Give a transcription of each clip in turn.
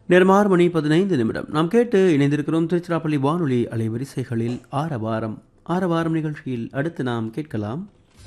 நேரம் ஆறு மணி பதினைந்து நிமிடம் நாம் கேட்டு இணைந்திருக்கிறோம் திருச்சிராப்பள்ளி வானொலி அலைவரிசைகளில் ஆரவாரம் ஆரவாரம் நிகழ்ச்சியில் அடுத்து நாம் கேட்கலாம்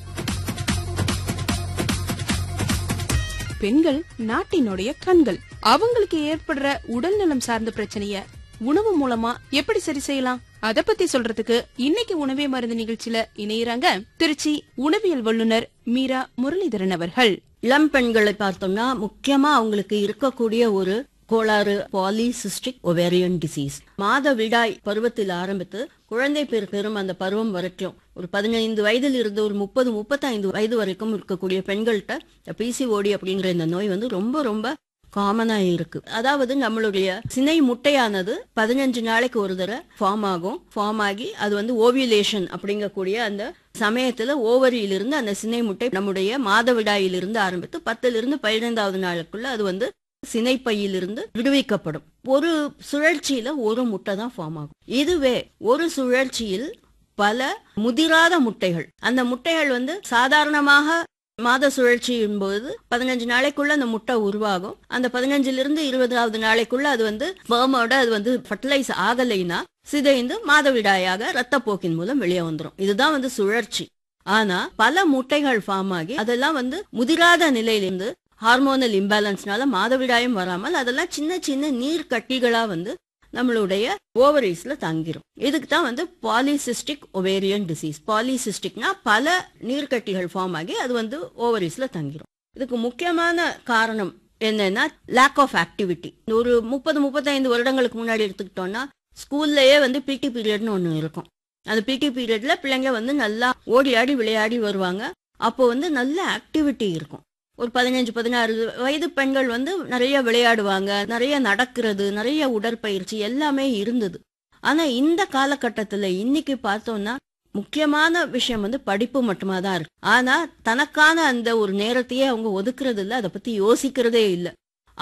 பெண்கள் நாட்டினுடைய கண்கள் அவங்களுக்கு ஏற்படுற உடல் நலம் சார்ந்த பிரச்சனைய உணவு மூலமா எப்படி சரி செய்யலாம் அத பத்தி சொல்றதுக்கு இன்னைக்கு உணவே மருந்து நிகழ்ச்சியில இணையறாங்க திருச்சி உணவியல் வல்லுனர் மீரா முரளிதரன் அவர்கள் இளம் பெண்களை பார்த்தோம்னா முக்கியமா அவங்களுக்கு இருக்கக்கூடிய ஒரு கோளாறு பாலிசிஸ்டிக் ஒவேரியன் டிசீஸ் மாத விடாய் பருவத்தில் ஆரம்பித்து குழந்தை பேர் பெறும் அந்த பருவம் வரைக்கும் ஒரு பதினைந்து வயதில் இருந்து ஒரு முப்பது முப்பத்தைந்து வயது வரைக்கும் இருக்கக்கூடிய பெண்கள்கிட்ட பிசிஓடி அப்படிங்கிற இந்த நோய் வந்து ரொம்ப ரொம்ப காமனா இருக்கு அதாவது நம்மளுடைய சினை முட்டையானது பதினஞ்சு நாளைக்கு ஒரு தடவை ஃபார்ம் ஆகும் ஃபார்ம் ஆகி அது வந்து ஓவியுலேஷன் அப்படிங்கக்கூடிய அந்த சமயத்துல ஓவரியிலிருந்து அந்த சினை முட்டை நம்முடைய மாதவிடாயிலிருந்து ஆரம்பித்து பத்திலிருந்து பதினைந்தாவது நாளுக்குள்ள அது வந்து சினைப்பையிலிருந்து விடுவிக்கப்படும் ஒரு சுழற்சியில ஒரு முட்டை தான் ஃபார்ம் ஆகும் இதுவே ஒரு சுழற்சியில் பல முதிராத முட்டைகள் அந்த முட்டைகள் வந்து சாதாரணமாக மாத சுழற்சியின் போது பதினஞ்சு நாளைக்குள்ள அந்த முட்டை உருவாகும் அந்த பதினஞ்சுல இருந்து இருபதாவது நாளைக்குள்ள அது வந்து ஸ்பெர்மோட அது வந்து ஃபர்டிலைஸ் ஆகலைன்னா சிதைந்து மாதவிடாயாக ரத்தப்போக்கின் மூலம் வெளியே வந்துடும் இதுதான் வந்து சுழற்சி ஆனா பல முட்டைகள் ஃபார்ம் ஆகி அதெல்லாம் வந்து முதிராத நிலையிலிருந்து ஹார்மோனல் இம்பேலன்ஸ்னால மாதவிடாயும் வராமல் அதெல்லாம் சின்ன சின்ன நீர் கட்டிகளா வந்து நம்மளுடைய ஓவரீஸ்ல தங்கிரும் இதுக்கு தான் வந்து பாலிசிஸ்டிக் ஒவேரியன் டிசீஸ் பாலிசிஸ்டிக்னா பல நீர்க்கட்டிகள் ஃபார்ம் ஆகி அது வந்து ஓவரீஸ்ல தங்கிரும் இதுக்கு முக்கியமான காரணம் என்னன்னா லேக் ஆஃப் ஆக்டிவிட்டி ஒரு முப்பது முப்பத்தைந்து வருடங்களுக்கு முன்னாடி எடுத்துக்கிட்டோம்னா ஸ்கூல்லயே வந்து பிடி பீரியட்னு ஒன்று இருக்கும் அந்த பிடி பீரியட்ல பிள்ளைங்க வந்து நல்லா ஓடி ஆடி விளையாடி வருவாங்க அப்போ வந்து நல்ல ஆக்டிவிட்டி இருக்கும் ஒரு பதினஞ்சு பதினாறு வயது பெண்கள் வந்து நிறைய விளையாடுவாங்க நிறைய நடக்கிறது நிறைய உடற்பயிற்சி எல்லாமே இருந்தது ஆனா இந்த காலகட்டத்துல இன்னைக்கு பார்த்தோம்னா முக்கியமான விஷயம் வந்து படிப்பு மட்டுமா தான் இருக்கு ஆனா தனக்கான அந்த ஒரு நேரத்தையே அவங்க ஒதுக்குறது இல்ல அதை பத்தி யோசிக்கிறதே இல்ல